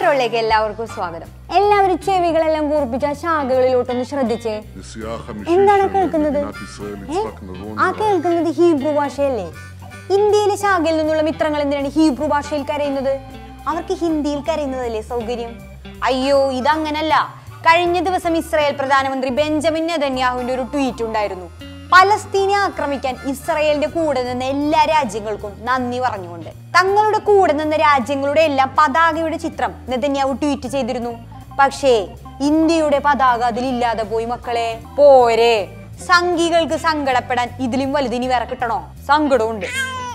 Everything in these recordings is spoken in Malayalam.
ഇൻട്രോയിലേക്ക് എല്ലാവർക്കും സ്വാഗതം എല്ലാവരും ചെവികളെല്ലാം കൂർപ്പിച്ച ആ ശാഖകളിലോട്ടൊന്ന് ശ്രദ്ധിച്ചേ נסיעה എന്താണ് חמישית של കേൾക്കുന്നത് מדינת ישראל ഏ? יצחק נבון ആ കേൾക്കുന്നത് ഹീബ്രു ഭാഷയല്ലേ ഇന്ത്യയിലെ ശാഖയിൽ നിന്നുള്ള മിത്രങ്ങൾ എന്തിനാണ് ഹീബ്രു ഭാഷയിൽ കരയുന്നത് അവർക്ക് ഹിന്ദിയിൽ കരയുന്നതല്ലേ സൗകര്യം അയ്യോ ഇതങ്ങനല്ല കഴിഞ്ഞ ദിവസം ഇസ്രായേൽ പ്രധാനമന്ത്രി ബെഞ്ചമിൻ നെതന്യാഹുവിന്റെ ഒരു ട്വീറ്റ് ഉണ്ടായിരുന്നു പലസ്തീനെ ആക്രമിക്കാൻ ഇസ്രായേലിന്റെ കൂടെ നിന്ന എല്ലാ രാജ്യങ്ങൾക്കും നന്ദി പറഞ്ഞുകൊണ്ട് തങ്ങളുടെ കൂടെ നിന്ന രാജ്യങ്ങളുടെ എല്ലാം പതാകയുടെ ചിത്രം നെതന്യാഹു ട്വീറ്റ് ചെയ്തിരുന്നു പക്ഷേ ഇന്ത്യയുടെ പതാക അതിലില്ലാതെ പോയി മക്കളെ പോരെ സംഘികൾക്ക് സങ്കടപ്പെടാൻ ഇതിലും വലുതിനി വേറെ കിട്ടണോ സങ്കടമുണ്ട്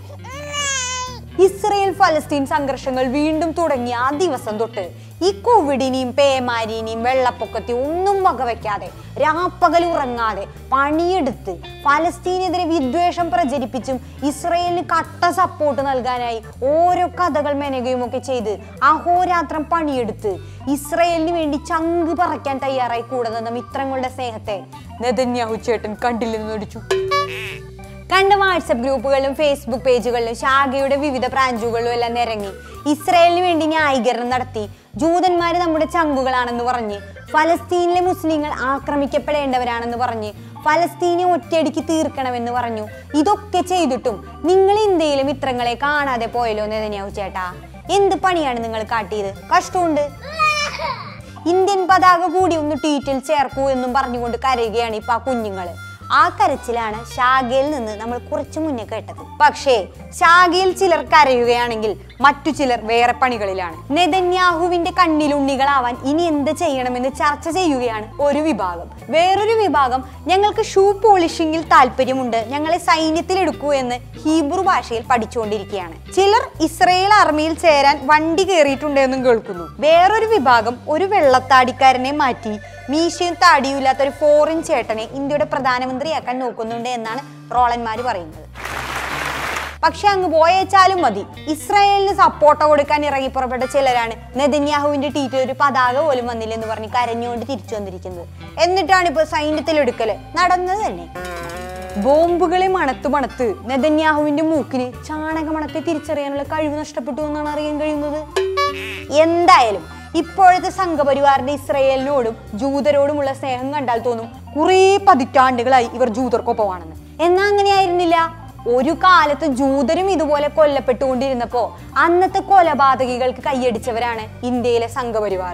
ഇസ്രയേൽ ഫലസ്തീൻ സംഘർഷങ്ങൾ വീണ്ടും തുടങ്ങിയ ആ ദിവസം തൊട്ട് ഈ കോവിഡിനെയും പേമാരിനെയും വെള്ളപ്പൊക്കത്തെയും ഒന്നും വകവെക്കാതെ രാപ്പകൽ ഉറങ്ങാതെ പണിയെടുത്ത് ഫലസ്തീനെതിരെ വിദ്വേഷം പ്രചരിപ്പിച്ചും ഇസ്രയേലിന് കട്ട സപ്പോർട്ട് നൽകാനായി ഓരോ കഥകൾ മെനകയും ഒക്കെ ചെയ്ത് അഹോരാത്രം പണിയെടുത്ത് ഇസ്രയേലിന് വേണ്ടി ചങ്ക് പറയ്ക്കാൻ തയ്യാറായി കൂടെ നിന്ന മിത്രങ്ങളുടെ സ്നേഹത്തെ നെതന്യാഹു ചേട്ടൻ കണ്ടില്ലെന്ന് നടിച്ചു കണ്ട വാട്സപ്പ് ഗ്രൂപ്പുകളിലും ഫേസ്ബുക്ക് പേജുകളിലും ശാഖയുടെ വിവിധ ബ്രാഞ്ചുകളിലും എല്ലാം നിരങ്ങി ഇസ്രായേലിന് വേണ്ടി ന്യായീകരണം നടത്തി ജൂതന്മാര് നമ്മുടെ ചങ്കുകളാണെന്ന് പറഞ്ഞ് ഫലസ്തീനിലെ മുസ്ലിങ്ങൾ ആക്രമിക്കപ്പെടേണ്ടവരാണെന്ന് പറഞ്ഞ് ഫലസ്തീനെ ഒറ്റയടിക്ക് തീർക്കണമെന്ന് പറഞ്ഞു ഇതൊക്കെ ചെയ്തിട്ടും നിങ്ങൾ ഇന്ത്യയിലെ മിത്രങ്ങളെ കാണാതെ പോയല്ലോ നെതന്യാഹു ചേട്ടാ എന്ത് പണിയാണ് നിങ്ങൾ കാട്ടിയത് കഷ്ടമുണ്ട് ഇന്ത്യൻ പതാക കൂടി ഒന്ന് ട്വീറ്റിൽ ചേർക്കൂ എന്നും പറഞ്ഞുകൊണ്ട് കരയുകയാണ് ഇപ്പൊ ആ കുഞ്ഞുങ്ങള് ആ കരച്ചിലാണ് ശാഖയിൽ നിന്ന് നമ്മൾ കുറച്ചു മുന്നേ കേട്ടത് പക്ഷേ ശാഖയിൽ ചിലർ കരയുകയാണെങ്കിൽ മറ്റു ചിലർ വേറെ പണികളിലാണ് നെതന്യാഹുവിന്റെ കണ്ണിലുണ്ണികളാവാൻ ഇനി എന്ത് ചെയ്യണമെന്ന് ചർച്ച ചെയ്യുകയാണ് ഒരു വിഭാഗം വേറൊരു വിഭാഗം ഞങ്ങൾക്ക് ഷൂ പോളിഷിംഗിൽ താല്പര്യമുണ്ട് ഞങ്ങളെ സൈന്യത്തിൽ എടുക്കൂ എന്ന് ഹീബ്രു ഭാഷയിൽ പഠിച്ചുകൊണ്ടിരിക്കുകയാണ് ചിലർ ഇസ്രയേൽ ആർമിയിൽ ചേരാൻ വണ്ടി കയറിയിട്ടുണ്ട് എന്നും കേൾക്കുന്നു വേറൊരു വിഭാഗം ഒരു വെള്ളത്താടിക്കാരനെ മാറ്റി മീശയും താടിയും ഇല്ലാത്ത ഒരു ഫോറിൻ ചേട്ടനെ ഇന്ത്യയുടെ പ്രധാനമന്ത്രിയാക്കാൻ നോക്കുന്നുണ്ട് എന്നാണ് ട്രോളന്മാര് പറയുന്നത് പക്ഷെ അങ്ങ് പോയേച്ചാലും മതി ഇസ്രായേലിന് സപ്പോർട്ട് കൊടുക്കാൻ ഇറങ്ങി പുറപ്പെട്ട ചിലരാണ് നെതന്യാഹുവിന്റെ ട്വീറ്റിൽ ഒരു പതാക പോലും വന്നില്ലെന്ന് പറഞ്ഞ് കരഞ്ഞുകൊണ്ട് തിരിച്ചു വന്നിരിക്കുന്നത് എന്നിട്ടാണ് ഇപ്പൊ സൈന്യത്തിൽ എടുക്കല് നടന്നത് തന്നെ ബോംബുകളെ മണത്ത് മണത്ത് നെതന്യാഹുവിന്റെ മൂക്കിന് ചാണകമണത്തെ തിരിച്ചറിയാനുള്ള കഴിവ് നഷ്ടപ്പെട്ടു എന്നാണ് അറിയാൻ കഴിയുന്നത് എന്തായാലും ഇപ്പോഴത്തെ സംഘപരിവാറിന്റെ ഇസ്രയേലിനോടും ജൂതരോടുമുള്ള സ്നേഹം കണ്ടാൽ തോന്നും കുറേ പതിറ്റാണ്ടുകളായി ഇവർ ജൂതർക്കൊപ്പമാണെന്ന് എന്നാ അങ്ങനെയായിരുന്നില്ല ഒരു കാലത്ത് ജൂതരും ഇതുപോലെ കൊല്ലപ്പെട്ടുകൊണ്ടിരുന്നപ്പോ അന്നത്തെ കൊലപാതകികൾക്ക് കൈയടിച്ചവരാണ് ഇന്ത്യയിലെ സംഘപരിവാർ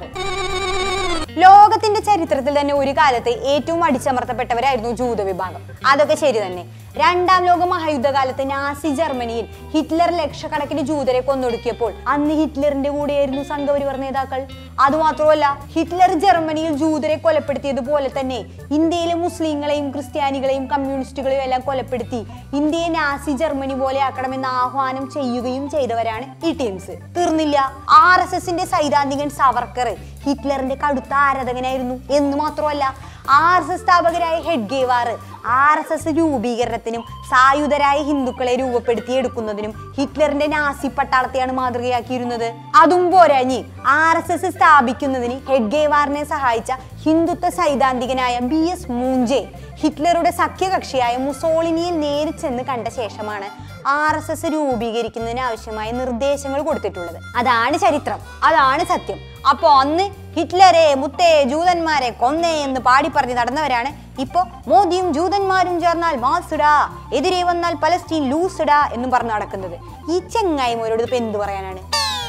ലോകത്തിന്റെ ചരിത്രത്തിൽ തന്നെ ഒരു കാലത്ത് ഏറ്റവും അടിച്ചമർത്തപ്പെട്ടവരായിരുന്നു ജൂത വിഭാഗം അതൊക്കെ ശരി തന്നെ രണ്ടാം ലോക മഹായുദ്ധകാലത്ത് നാസി ജർമ്മനിയിൽ ഹിറ്റ്ലർ ലക്ഷക്കണക്കിന് ജൂതരെ കൊന്നൊടുക്കിയപ്പോൾ അന്ന് ഹിറ്റ്ലറിന്റെ കൂടെയായിരുന്നു സംഘപരിവാർ നേതാക്കൾ അതുമാത്രമല്ല ഹിറ്റ്ലർ ജർമ്മനിയിൽ ജൂതരെ കൊലപ്പെടുത്തിയതുപോലെ തന്നെ ഇന്ത്യയിലെ മുസ്ലിങ്ങളെയും ക്രിസ്ത്യാനികളെയും കമ്മ്യൂണിസ്റ്റുകളെയും എല്ലാം കൊലപ്പെടുത്തി ഇന്ത്യയെ നാസി ജർമ്മനി പോലെ ആക്കണമെന്ന് ആഹ്വാനം ചെയ്യുകയും ചെയ്തവരാണ് ഈ ടീംസ് തീർന്നില്ല ആർ എസ് എസിന്റെ സൈദ്ധാന്തികൻ സവർക്കർ ഹിറ്റ്ലറിന്റെ കടുത്ത ആരാധകനായിരുന്നു എന്ന് മാത്രമല്ല ആർ എസ് എസ് സ്ഥാപകരായ ഹെഡ്ഗേവാർ ആർ എസ് എസ് രൂപീകരണത്തിനും സായുധരായ ഹിന്ദുക്കളെ രൂപപ്പെടുത്തിയെടുക്കുന്നതിനും ഹിറ്റ്ലറിന്റെ നാസി പട്ടാളത്തെയാണ് മാതൃകയാക്കിയിരുന്നത് അതും പോരാഞ്ഞ് ആർ എസ് എസ് സ്ഥാപിക്കുന്നതിന് ഹെഡ്ഗേവാറിനെ സഹായിച്ച ഹിന്ദുത്വ സൈദ്ധാന്തികനായ ബി എസ് മൂഞ്ചെ ഹിറ്റ്ലറുടെ സഖ്യകക്ഷിയായ മുസോളിനിയിൽ നേരിൽ ചെന്ന് കണ്ട ശേഷമാണ് ആർ എസ് എസ് രൂപീകരിക്കുന്നതിന് ആവശ്യമായ നിർദ്ദേശങ്ങൾ കൊടുത്തിട്ടുള്ളത് അതാണ് ചരിത്രം അതാണ് സത്യം അപ്പോ അന്ന് ഹിറ്റ്ലരെ മുത്തേ ജൂതന്മാരെ കൊന്നേ എന്ന് പാടി പറഞ്ഞ് നടന്നവരാണ് ഇപ്പോ മോദിയും ജൂതന്മാരും ചേർന്നാൽ മാസുടാ എതിരെ വന്നാൽ പലസ്തീൻ ലൂസിടാ എന്നും പറഞ്ഞു നടക്കുന്നത് ഈ ചെങ്ങായിമാരോട് ഇപ്പൊ എന്ത് പറയാനാണ്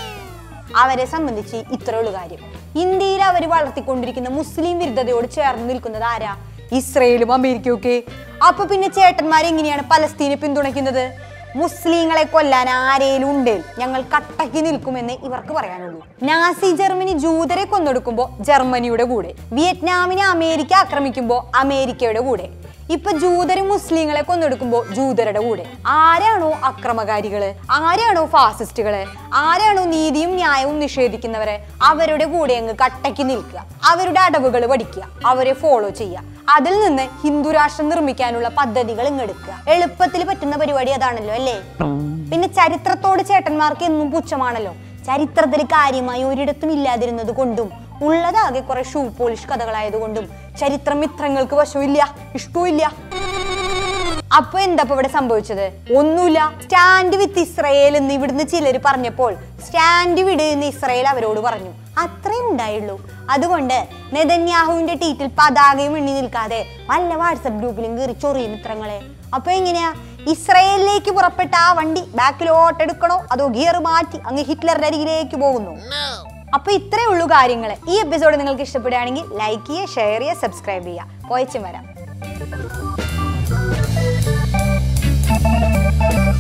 അവരെ സംബന്ധിച്ച് ഇത്രയുള്ള കാര്യം ഇന്ത്യയിൽ അവർ വളർത്തിക്കൊണ്ടിരിക്കുന്ന മുസ്ലിം വിരുദ്ധതയോട് ചേർന്ന് നിൽക്കുന്നത് ആരാ ഇസ്രയേലും അമേരിക്കയും ഒക്കെ അപ്പൊ പിന്നെ ചേട്ടന്മാർ എങ്ങനെയാണ് പലസ്തീനെ പിന്തുണയ്ക്കുന്നത് മുസ്ലിങ്ങളെ കൊല്ലാൻ ആരേലും ഉണ്ട് ഞങ്ങൾ കട്ടയ്ക്ക് നിൽക്കുമെന്ന് ഇവർക്ക് പറയാനുള്ളൂ നാസി ജർമ്മനി ജൂതരെ കൊന്നൊടുക്കുമ്പോ ജർമ്മനിയുടെ കൂടെ വിയറ്റ്നാമിനെ അമേരിക്ക ആക്രമിക്കുമ്പോ അമേരിക്കയുടെ കൂടെ ഇപ്പൊ ജൂതരും മുസ്ലിങ്ങളെ കൊന്നെടുക്കുമ്പോ ജൂതരുടെ കൂടെ ആരാണോ അക്രമകാരികള് ആരാണോ ഫാസിസ്റ്റുകള് ആരാണോ നീതിയും ന്യായവും നിഷേധിക്കുന്നവരെ അവരുടെ കൂടെ അങ്ങ് കട്ടയ്ക്ക് നിൽക്കുക അവരുടെ അടവുകൾ പഠിക്കുക അവരെ ഫോളോ ചെയ്യുക അതിൽ നിന്ന് ഹിന്ദു രാഷ്ട്രം നിർമ്മിക്കാനുള്ള പദ്ധതികൾ ഇങ്ങെടുക്കുക എളുപ്പത്തിൽ പറ്റുന്ന പരിപാടി അതാണല്ലോ അല്ലേ പിന്നെ ചരിത്രത്തോട് ചേട്ടന്മാർക്ക് എന്നും പുച്ഛമാണല്ലോ ചരിത്രത്തിൽ കാര്യമായി ഒരിടത്തും ഇല്ലാതിരുന്നത് കൊണ്ടും ഉള്ളതാകെ കുറെ ഷൂ പോളിഷ് കഥകളായതുകൊണ്ടും ചരിത്രം മിത്രങ്ങൾക്ക് വശമില്ല ഇഷ്ടവും അപ്പൊ എന്താ ഇപ്പൊ ഇവിടെ സംഭവിച്ചത് ഒന്നുമില്ല സ്റ്റാൻഡ് വിത്ത് ഇസ്രയേൽ എന്ന് ഇവിടുന്ന് ചിലർ പറഞ്ഞപ്പോൾ സ്റ്റാൻഡ് വിട് എന്ന് ഇസ്രയേൽ അവരോട് പറഞ്ഞു അത്രേ ഉണ്ടായുള്ളൂ അതുകൊണ്ട് നെതന്യാഹുവിന്റെ ടീറ്റിൽ പതാകയും എണ്ണി നിൽക്കാതെ വല്ല വാട്സപ്പ് ഗ്രൂപ്പിലും കയറി ചൊറിയും മിത്രങ്ങളെ അപ്പൊ എങ്ങനെയാ ഇസ്രയേലിലേക്ക് പുറപ്പെട്ട ആ വണ്ടി ബാക്കിലോട്ട് എടുക്കണോ അതോ ഗിയർ മാറ്റി അങ്ങ് ഹിറ്റ്ലറുടെ അരികിലേക്ക് പോകുന്നു അപ്പൊ ഇത്രേ ഉള്ളൂ കാര്യങ്ങൾ ഈ എപ്പിസോഡ് നിങ്ങൾക്ക് ഇഷ്ടപ്പെടുകയാണെങ്കിൽ ലൈക്ക് ചെയ്യുക ഷെയർ ചെയ്യുക സബ്സ്ക്രൈബ് ചെയ്യുക പോയച്ചും വരാം